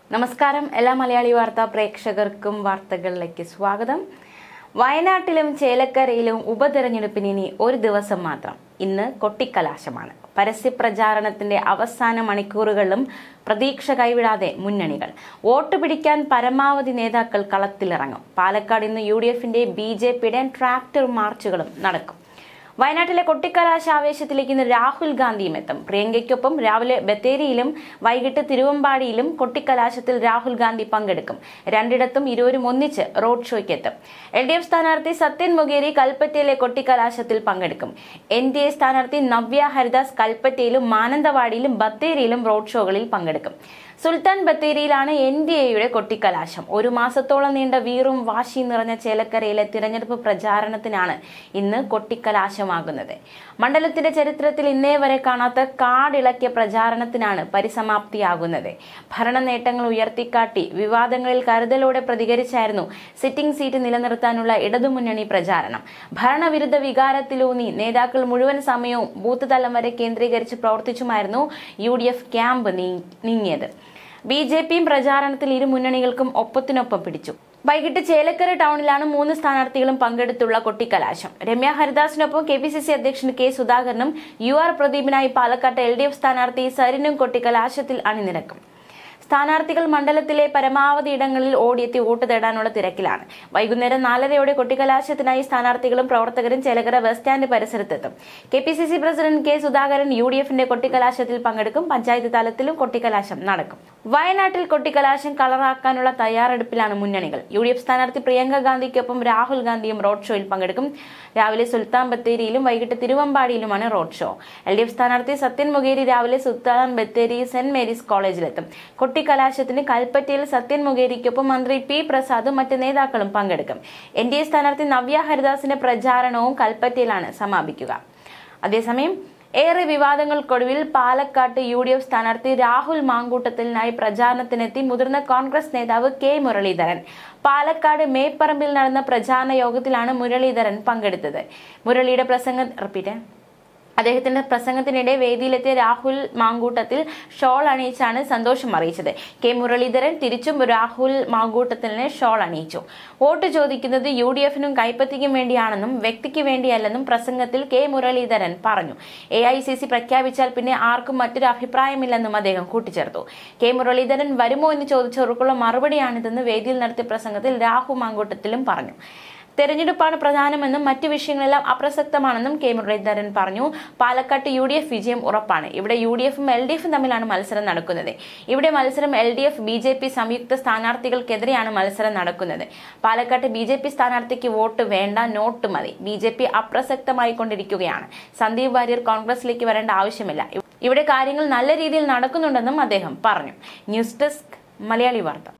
നമസ്കാരം എല്ലാ മലയാളി വാർത്താ പ്രേക്ഷകർക്കും വാർത്തകളിലേക്ക് സ്വാഗതം വയനാട്ടിലും ചേലക്കരയിലും ഉപതെരഞ്ഞെടുപ്പിന് ഇനി ഒരു ദിവസം മാത്രം ഇന്ന് കൊട്ടിക്കലാശമാണ് പരസ്യപ്രചാരണത്തിന്റെ അവസാന മണിക്കൂറുകളിലും പ്രതീക്ഷ കൈവിടാതെ മുന്നണികൾ വോട്ട് പിടിക്കാൻ പരമാവധി നേതാക്കൾ കളത്തിലിറങ്ങും പാലക്കാട് ഇന്ന് യു ഡി എഫിന്റെ ബി ജെ പിയുടെ ട്രാക്ടർ മാർച്ചുകളും നടക്കും വയനാട്ടിലെ കൊട്ടിക്കലാശ ആവേശത്തിലേക്ക് ഇന്ന് രാഹുൽ ഗാന്ധിയും എത്തും പ്രിയങ്കയ്ക്കൊപ്പം രാവിലെ ബത്തേരിയിലും വൈകിട്ട് തിരുവമ്പാടിയിലും കൊട്ടിക്കലാശത്തിൽ രാഹുൽ ഗാന്ധി പങ്കെടുക്കും രണ്ടിടത്തും ഇരുവരും ഒന്നിച്ച് റോഡ് ഷോയ്ക്ക് എത്തും എൽ ഡി എഫ് സ്ഥാനാർത്ഥി സത്യൻ മൊഗേരി കൽപ്പറ്റയിലെ കൊട്ടിക്കലാശത്തിൽ പങ്കെടുക്കും എൻ ഡി എ സ്ഥാനാർത്ഥി നവ്യ ഹരിദാസ് കൽപ്പറ്റയിലും മാനന്തവാടിയിലും ബത്തേരിയിലും റോഡ് ഷോകളിൽ പങ്കെടുക്കും സുൽത്താൻ ബത്തേരിയിലാണ് എൻ ഡി എയുടെ കൊട്ടിക്കലാശം ഒരു മാസത്തോളം നീണ്ട വീറും വാശിയും നിറഞ്ഞ ചേലക്കരയിലെ തിരഞ്ഞെടുപ്പ് പ്രചാരണത്തിനാണ് ഇന്ന് കൊട്ടിക്കലാശമാകുന്നത് മണ്ഡലത്തിന്റെ ചരിത്രത്തിൽ ഇന്നേ വരെ കാണാത്ത കാടിളക്കിയ പ്രചാരണത്തിനാണ് പരിസമാപ്തിയാകുന്നത് ഭരണ നേട്ടങ്ങൾ ഉയർത്തിക്കാട്ടി വിവാദങ്ങളിൽ കരുതലോടെ പ്രതികരിച്ചായിരുന്നു സിറ്റിംഗ് സീറ്റ് നിലനിർത്താനുള്ള ഇടതുമുന്നണി പ്രചാരണം ഭരണവിരുദ്ധ വികാരത്തിലൂന്നി നേതാക്കൾ മുഴുവൻ സമയവും ബൂത്ത് തലം വരെ കേന്ദ്രീകരിച്ച് പ്രവർത്തിച്ചുമായിരുന്നു യു ഡി എഫ് ക്യാമ്പ് നീ- നീങ്ങിയത് ബി ജെ പിയും പ്രചാരണത്തിൽ ഇരു മുന്നണികൾക്കും ഒപ്പത്തിനൊപ്പം പിടിച്ചു വൈകിട്ട് ചേലക്കര ടൗണിലാണ് മൂന്ന് സ്ഥാനാർത്ഥികളും പങ്കെടുത്തുള്ള കൊട്ടിക്കലാശം രമ്യ ഹരിദാസിനൊപ്പം കെ പി സി സി അധ്യക്ഷൻ കെ സുധാകരനും യു ആർ പ്രദീപിനായി പാലക്കാട്ട് എൽ ഡി എഫ് സ്ഥാനാർത്ഥി സരിനും കൊട്ടിക്കലാശത്തിൽ അണിനിരക്കും സ്ഥാനാർത്ഥികൾ മണ്ഡലത്തിലെ പരമാവധി ഇടങ്ങളിൽ ഓടിയെത്തി വോട്ട് തേടാനുള്ള തിരക്കിലാണ് വൈകുന്നേരം നാലരയോടെ കൊട്ടിക്കലാശത്തിനായി സ്ഥാനാർത്ഥികളും പ്രവർത്തകരും ചേലക്കര ബസ് സ്റ്റാൻഡ് പരിസരത്തെത്തും K P C C president K Sudhakaran U D എഫിന്റെ കൊട്ടിക്കലാശത്തിൽ പങ്കെടുക്കും പഞ്ചായത്ത് തലത്തിലും കൊട്ടിക്കലാശം നടക്കും വയനാട്ടിൽ കൊട്ടിക്കലാശം കളറാക്കാനുള്ള തയ്യാറെടുപ്പിലാണ് മുന്നണികൾ യു ഡി എഫ് സ്ഥാനാർത്ഥി പ്രിയങ്ക ഗാന്ധിക്കൊപ്പം രാഹുൽ ഗാന്ധിയും റോഡ് ഷോയിൽ പങ്കെടുക്കും രാവിലെ സുൽത്താൻ ബത്തേരിയിലും വൈകിട്ട് തിരുവമ്പാടിയിലുമാണ് road show L D F സ്ഥാനാർത്ഥി സത്യൻ മുഖേരി രാവിലെ സുൽത്താൻ ബത്തേരി സെന്റ് മേരീസ് കോളേജിലെത്തും കൊട്ടിക്കലാശത്തിന് കൽപ്പറ്റയിൽ സത്യൻ മുഖേരിക്കൊപ്പം മന്ത്രി പി പ്രസാദും മറ്റ് നേതാക്കളും പങ്കെടുക്കും എൻ ഡി എ സ്ഥാനാർത്ഥി നവ്യ ഹരിദാസിന്റെ പ്രചാരണവും കൽപ്പറ്റയിലാണ് സമാപിക്കുക അതേസമയം ഏറെ വിവാദങ്ങൾക്കൊടുവിൽ പാലക്കാട്ട് യു ഡി എഫ് സ്ഥാനാർത്ഥി രാഹുൽ മാങ്കൂട്ടത്തിനായി പ്രചാരണത്തിനെത്തി മുതിർന്ന കോൺഗ്രസ് നേതാവ് കെ മുരളീധരൻ പാലക്കാട് മേപ്പറമ്പിൽ നടന്ന പ്രചാരണ യോഗത്തിലാണ് മുരളീധരൻ പങ്കെടുത്തത് മുരളിയുടെ പ്രസംഗം റിപ്പീറ്റ് അദ്ദേഹത്തിന്റെ പ്രസംഗത്തിനിടെ വേദിയിലെത്തിയ രാഹുൽ മാങ്കൂട്ടത്തിൽ ഷോൾ അണിയിച്ചാണ് സന്തോഷം അറിയിച്ചത് കെ മുരളീധരൻ തിരിച്ചും രാഹുൽ മാങ്കൂട്ടത്തിലിന് ഷോൾ അണിയിച്ചു വോട്ട് ചോദിക്കുന്നത് യു ഡി എഫിനും കൈപ്പത്തിക്കും വേണ്ടിയാണെന്നും വ്യക്തിക്ക് വേണ്ടിയല്ലെന്നും പ്രസംഗത്തിൽ കെ മുരളീധരൻ പറഞ്ഞു എ ഐ സി സി പ്രഖ്യാപിച്ചാൽ പിന്നെ ആർക്കും മറ്റൊരു അഭിപ്രായമില്ലെന്നും അദ്ദേഹം കൂട്ടിച്ചേർത്തു കെ മുരളീധരൻ വരുമോ എന്ന് ചോദിച്ചവർക്കുള്ള മറുപടിയാണിതെന്ന് വേദിയിൽ നടത്തിയ പ്രസംഗത്തിൽ രാഹുൽ മാങ്കൂട്ടത്തിലും പറഞ്ഞു തെരഞ്ഞെടുപ്പാണ് പ്രധാനമെന്നും മറ്റു വിഷയങ്ങളെല്ലാം അപ്രസക്തമാണെന്നും കെ മുരളീധരൻ പറഞ്ഞു പാലക്കാട്ട് യു ഡി എഫ് വിജയം ഉറപ്പാണ് ഇവിടെ യു ഡി എഫും എൽ ഡി എഫും തമ്മിലാണ് മത്സരം നടക്കുന്നത് ഇവിടെ മത്സരം L D F B J P സംയുക്ത സ്ഥാനാർത്ഥികൾക്കെതിരെയാണ് മത്സരം നടക്കുന്നത് പാലക്കാട്ട് ബി ജെ പി സ്ഥാനാർത്ഥിക്ക് വോട്ട് വേണ്ട നോട്ട് മതി ബി ജെ പി അപ്രസക്തമായിക്കൊണ്ടിരിക്കുകയാണ് സന്ദീപ് വാര്യർ കോൺഗ്രസിലേക്ക് വരേണ്ട ആവശ്യമില്ല ഇവിടെ കാര്യങ്ങൾ നല്ല രീതിയിൽ നടക്കുന്നുണ്ടെന്നും അദ്ദേഹം പറഞ്ഞു ന്യൂസ് ഡെസ്ക് മലയാളി വാർത്ത